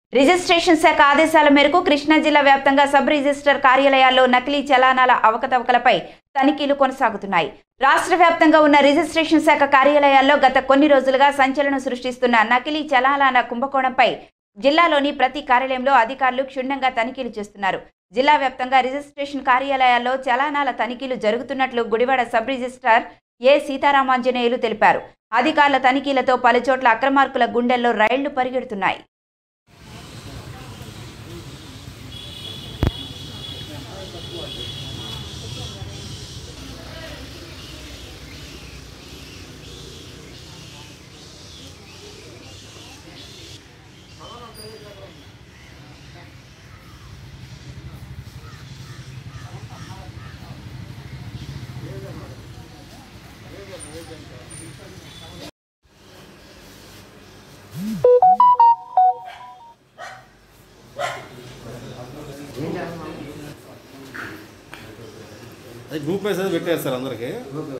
registration శాఖ ఆదేశాల మేరకు కృష్ణా జిల్లా వ్యాప్తంగా సబ్ రిజిస్టర్ కార్యాలయాల్లో నకిలీ చలానాల అవకతవకలపై తనిఖీలు కొనసాగుతున్నాయి రాష్ట్ర వ్యాప్తంగా ఉన్న రిజిస్ట్రేషన్ శాఖ కార్యాలయాల్లో గత కొన్ని రోజులుగా సంచలనం సృష్టిస్తున్న నకిలీ చలానాల కుంభకోణంపై జిల్లాలోని ప్రతి కార్యాలయంలో అధికారులు క్షుణ్ణంగా తనిఖీలు చేస్తున్నారు జిల్లా వ్యాప్తంగా రిజిస్ట్రేషన్ కార్యాలయాల్లో చలానాల తనిఖీలు జరుగుతున్నట్లు Gudivada sub registrar A Seetharamanjaneyulu తెలిపారు అధికారుల తనిఖీలతో పలుచోట్ల అక్రమార్కుల గుండెల్లో రైళ్లు పరిగెడుతున్నాయి అది గ్రూప్ మెసేజ్ పెట్టారు సార్ అందరికి